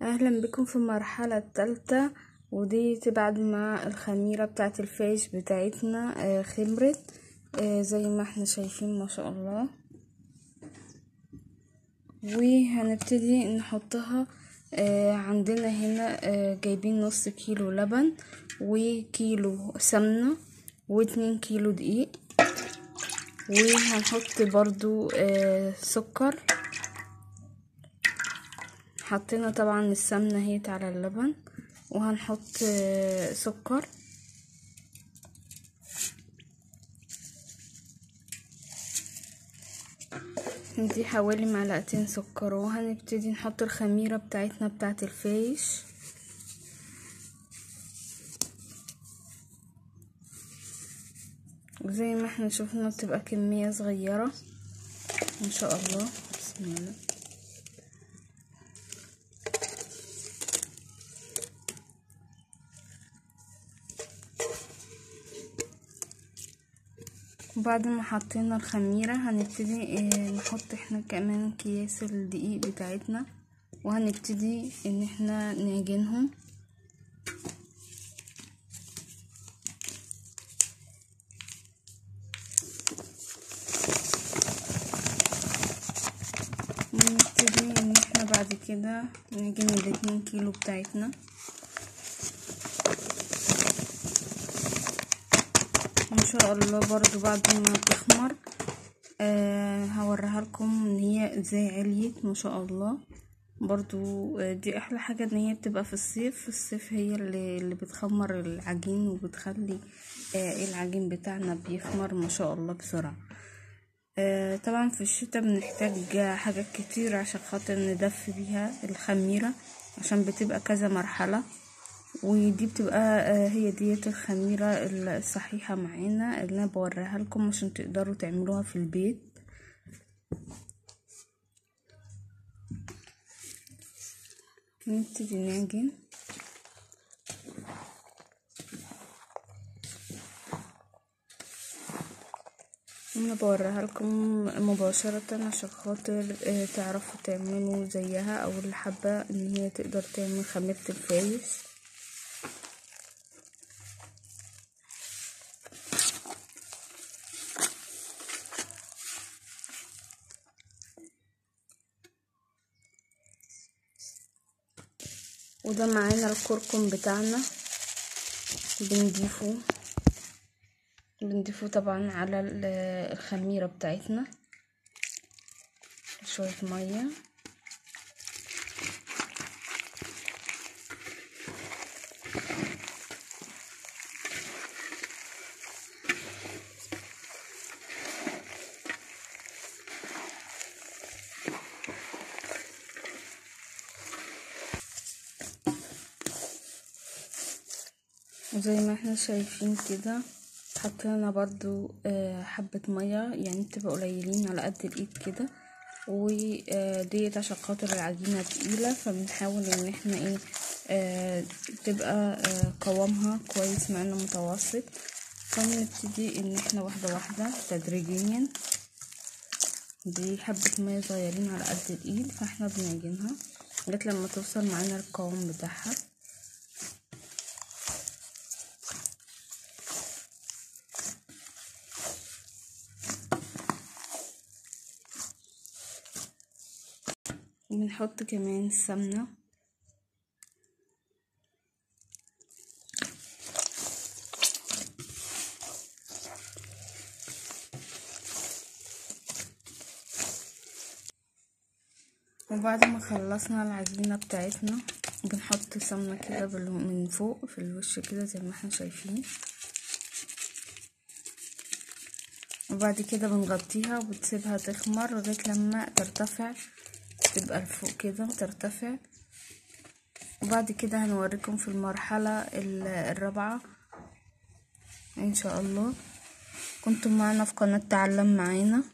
اهلا بكم في المرحلة الثالثة ودي بعد ما الخميرة بتاعت الفيش بتاعتنا آه، خمرت آه، زي ما احنا شايفين ما شاء الله وهنبتدي نحطها آه، عندنا هنا آه، جايبين نص كيلو لبن وكيلو سمنة واتنين كيلو دقيق وهنحط برضو آه، سكر حطينا طبعا السمنة اهيت على اللبن وهنحط آه، سكر دي حوالي معلقتين سكر وهنبتدي نحط الخميرة بتاعتنا بتاعت الفيش وزي ما احنا شفنا بتبقى كمية صغيرة ان شاء الله بسم الله بعد ما حطينا الخميرة هنبتدي اه نحط احنا كمان اكياس الدقيق بتاعتنا وهنبتدي ان احنا نعجنهم ونبتدي ان احنا بعد كده نعجن الاتنين كيلو بتاعتنا ان شاء الله برضو بعد ما تخمر آه هوريها لكم ان هي ازاي عليت ما شاء الله برضو آه دي احلى حاجة ان هي بتبقى في الصيف في الصيف هي اللي, اللي بتخمر العجين وبتخلي آه العجين بتاعنا بيخمر ما شاء الله بسرعة آه طبعا في الشتاء بنحتاج حاجات كتير عشان خاطر ندفي بيها الخميرة عشان بتبقى كذا مرحلة ودي بتبقى هي ديت الخميرة الصحيحة معانا اللي انا بوريها لكم عشان تقدروا تعملوها في البيت نبتدي نعجن انا بوريها لكم مباشرة عشان خاطر تعرفوا تعملوا زيها او اللي حابة ان هي تقدر تعمل خميرة الفايش وده معانا الكركم بتاعنا بنضيفه بنضيفه طبعا على الخميرة بتاعتنا شوية مية وزي ما احنا شايفين كده حطينا برضو حبة مية يعني تبقى قليلين على قد الايد كده وديت عشان خاطر العجينة تقيلة فبنحاول ان احنا ايه اه تبقى اه قوامها كويس معانا متوسط فبنبتدي ان احنا واحدة واحدة تدريجيا دي حبة مية صغيرين على قد الايد فاحنا بنعجنها لغاية لما توصل معانا القوام بتاعها بنحط كمان السمنة وبعد ما خلصنا العجينة بتاعتنا بنحط سمنة كده من فوق في الوش كده زي ما احنا شايفين وبعد كده بنغطيها وبتسيبها تخمر لغاية لما ترتفع تبقى لفوق كده ترتفع وبعد كده هنوريكم في المرحلة الرابعة ان شاء الله كنتم معنا في قناة تعلم معانا